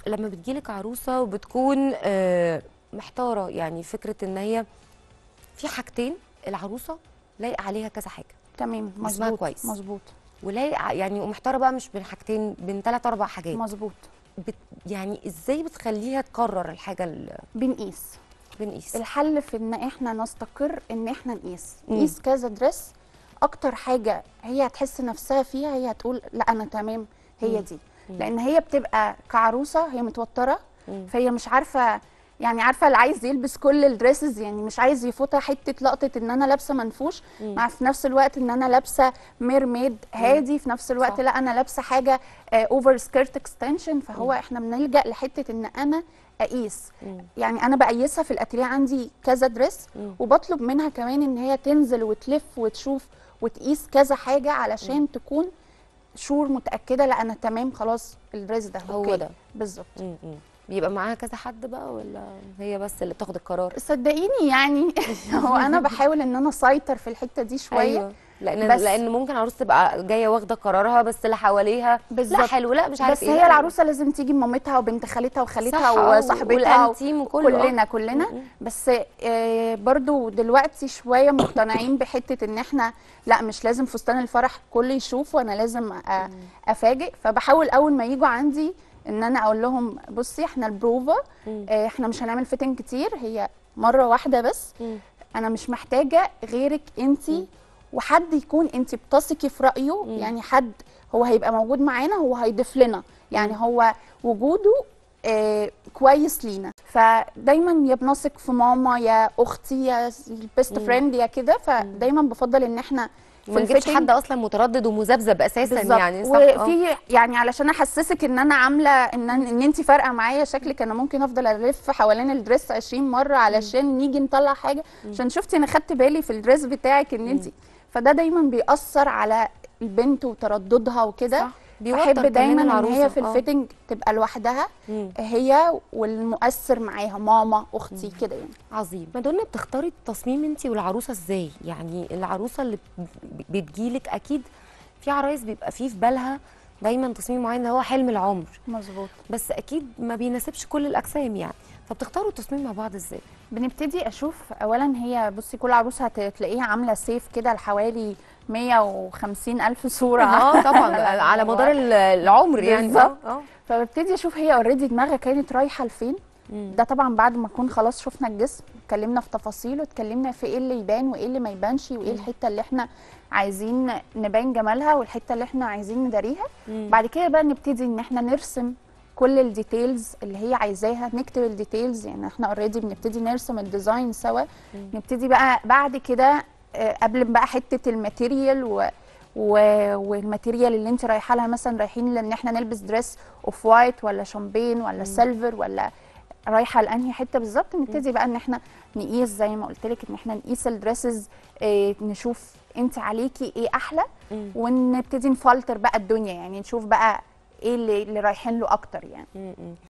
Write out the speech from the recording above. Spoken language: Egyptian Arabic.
لما بتجيلك عروسه وبتكون آه، محتاره يعني فكره ان هي في حاجتين العروسه لايق عليها كذا حاجه تمام اسمها مظبوط كويس. مظبوط ولايق ع- يعني ومحتاره بقى مش بين حاجتين بين ثلاث اربع حاجات مظبوط بت يعني ازاي بتخليها تقرر الحاجه اللي بنقيس بنقيس الحل في ان احنا نستقر ان احنا نقيس مم. نقيس كذا دريس اكتر حاجه هي هتحس نفسها فيها هي هتقول لا انا تمام هي مم. دي لان هي بتبقى كعروسه هي متوتره مم. فهي مش عارفه يعني عارفه اللي عايز يلبس كل الدريسز يعني مش عايز يفوتها حته لقطه ان انا لابسه منفوش مم. مع في نفس الوقت ان انا لابسه ميرميد هادي في نفس الوقت صح. لا انا لابسه حاجه اوفر سكيرت اكستنشن فهو احنا بنلجا لحته ان انا اقيس مم. يعني انا بقيسها في الاتelier عندي كذا دريس مم. وبطلب منها كمان ان هي تنزل وتلف وتشوف وتقيس كذا حاجه علشان تكون شور متاكده لا انا تمام خلاص الدريس ده هو أوكي. ده. بالظبط مم. مم. بيبقى معاها كذا حد بقى ولا هي بس اللي بتاخد القرار صدقيني يعني هو انا بحاول ان انا اسيطر في الحته دي شويه ايوه لان بس- لان ممكن عروسه تبقى جايه واخده قرارها بس اللي حواليها لا بالظبط. حلو لا مش عارف بس ايه هي لا. العروسه لازم تيجي مامتها وبنت خالتها وخالتها صح، آه، وصاحبتها والأنتيم وكله، آه. كلنا كلنا م-م. بس آه، برضو دلوقتي شويه مقتنعين بحته ان احنا لا مش لازم فستان الفرح كله يشوف وانا لازم أ- افاجئ فبحاول اول ما يجوا عندي ان انا اقول لهم بصي احنا البروفا مم. آه، احنا مش هنعمل فيتنج كتير هي مره واحده بس مم. انا مش محتاجه غيرك انت وحد يكون انت بتثقي في رايه مم. يعني حد هو هيبقى موجود معانا هو هيضيف لنا يعني هو وجوده آه كويس لينا فدايما يا بنثق في ماما يا اختي يا البيست مم. فريند يا كده فدايما بفضل ان احنا ما نجيبش الfitting حد اصلا متردد ومذبذب اساسا بالظبط يعني صح آه. وفي يعني علشان احسسك ان انا عامله ان ان انت فارقه معايا شكلك انا ممكن افضل الف حوالين الدريس 20 مره علشان نيجي نطلع حاجه عشان شفتي انا خدت بالي في الدريس بتاعك ان انت فده دايما بيأثر على البنت وترددها وكده صح. بيوتر بحب كمان دايما ان العروسة. هي في آه. الفيتنج تبقى لوحدها مم. هي والمؤثر معاها ماما اختي كده يعني عظيم مادونا بتختاري التصميم انت والعروسه ازاي يعني العروسه اللي ب- بتجيلك اكيد في عرايس بيبقى فيه في بالها دايما تصميم معين اللي هو حلم العمر مظبوط بس اكيد ما بيناسبش كل الاجسام يعني فبتختاروا التصميم مع بعض ازاي بنبتدي اشوف اولا هي بصي كل عروسه هتلاقيها عامله سيف كده لحوالي 150 الف صوره اه طبعا على مدار ال- العمر يعني بالظبط. اه فببتدي اشوف هي اوريدي دماغها كانت رايحه لفين مم. ده طبعا بعد ما نكون خلاص شفنا الجسم اتكلمنا في تفاصيله اتكلمنا في ايه اللي يبان وايه اللي ما يبانش وايه الحته اللي احنا عايزين نبان جمالها والحته اللي احنا عايزين نداريها مم. بعد كده بقى نبتدي ان احنا نرسم كل الديتيلز اللي هي عايزاها نكتب الديتيلز يعني احنا اوريدي بنبتدي نرسم الديزاين سوا نبتدي بقى بعد كده آه، قبل بقى حته الماتيريال و و... والماتيريال اللي انت رايحه لها مثلا رايحين لان احنا نلبس دريس اوف وايت ولا شامبين ولا سيلفر ولا رايحه لانهي حته بالظبط نبتدي بقى ان احنا نقيس زي ما قلت لك ان احنا نقيس الدريسز اه نشوف انت عليكي ايه احلى مم. ونبتدي نفلتر بقى الدنيا يعني نشوف بقى ايه اللي, اللي رايحين له اكتر يعني مم.